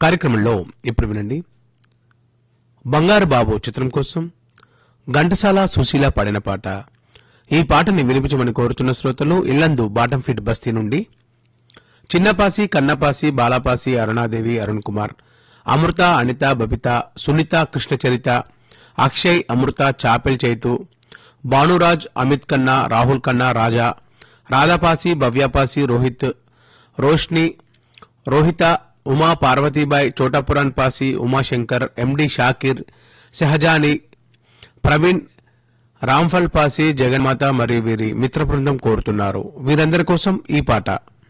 కార్యక్రమంలో ఇప్పుడు వినండి బంగారు బాబు చిత్రం కోసం ఘంటసాల సుశీల పాడిన పాట ఈ పాటని వినిపించమని కోరుతున్న శ్రోతలు ఇల్లందు బాటం ఫీట్ బస్తీ నుండి చిన్నపాసి కన్నపాసి బాలాపాసి అరుణాదేవి అరుణ్ కుమార్ అమృత అనిత బబిత సునీత కృష్ణచరిత అక్షయ్ అమృత చాపెల్ చైతు భానురాజ్ అమిత్ ఖన్నా రాహుల్ ఖన్నా రాజా రాధాపాసి భవ్యాపాసి రోహిత్ రోష్ని రోహిత ఉమా పార్వతీబాయ్ చోటాపురాన్ పాసి ఉమాశంకర్ ఎండి షాకిర్ షహజాని ప్రవీణ్ రాంఫల్ పాసి జగన్మాత మరియు వీరి మిత్ర బృందం కోరుతున్నారు వీరందరి కోసం ఈ పాట